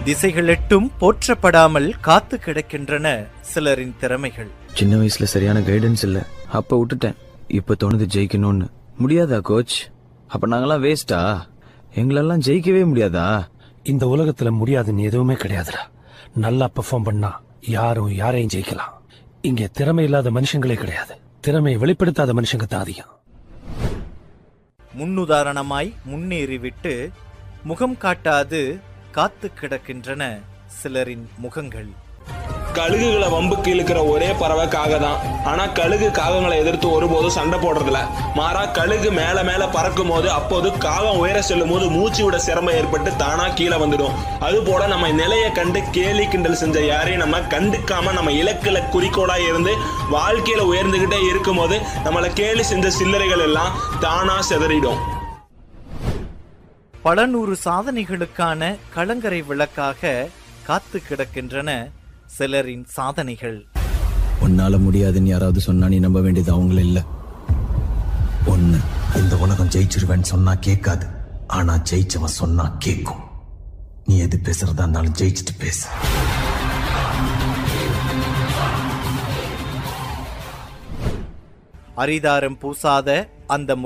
திசைகள் எட்டும் போற்றப்படாமல் காத்து கிடக்கின்றன சிலரின் திறமைகள் சின்ன வயசுல சரியான கைடன்ஸ் இல்ல அப்ப விட்டுட்டேன் இப்ப தோணுது ஜெயிக்கணும்னு முடியாதா கோச் அப்ப நாங்கெல்லாம் வேஸ்டா எங்களெல்லாம் ஜெயிக்கவே முடியாதா இந்த உலகத்துல முடியாதுன்னு எதுவுமே கிடையாதுடா நல்லா பெர்ஃபார்ம் பண்ணா யாரும் யாரையும் ஜெயிக்கலாம் இங்க திறமை இல்லாத மனுஷங்களே கிடையாது திறமையை வெளிப்படுத்தாத மனுஷங்க தான் அதிகம் முன்னுதாரணமாய் முன்னேறிவிட்டு முகம் காட்டாது காத்து கிடக்கின்றன சிலரின் முகங்கள் கழுகுகளை வம்புக்கு இழுக்கிற ஒரே பறவை காகை தான் ஆனா கழுகு காகங்களை எதிர்த்து ஒருபோதும் சண்டை போடுறதில்ல மாறா கழுகு மேல மேல பறக்கும் போது அப்போது காகம் உயர செல்லும் போது மூச்சு விட சிரமம் ஏற்பட்டு தானா கீழே வந்துடும் அது போல நம்ம நிலையை கண்டு கேலி கிண்டல் செஞ்ச யாரையும் நம்ம கண்டுக்காம நம்ம இலக்குல குறிக்கோளா இருந்து வாழ்க்கையில உயர்ந்துகிட்டே இருக்கும்போது நம்மளை கேலி செஞ்ச சில்லறைகள் எல்லாம் தானா சிதறிடும் பல நூறு சாதனைகளுக்கான கலங்கரை விளக்காக காத்து கிடக்கின்றன சிலரின் சாதனைகள் உன்னால முடியாதுன்னு யாராவது சொன்னா நீ நம்ப வேண்டியது அவங்கள இல்ல ஒண்ணு இந்த உலகம் ஜெயிச்சிருவேன்னு சொன்னா கேட்காது ஆனா ஜெயிச்சவன் சொன்னா கேட்கும் நீ எது பேசுறதா இருந்தாலும் ஜெயிச்சுட்டு பேசு அரிதாரம் பூசாத அந்த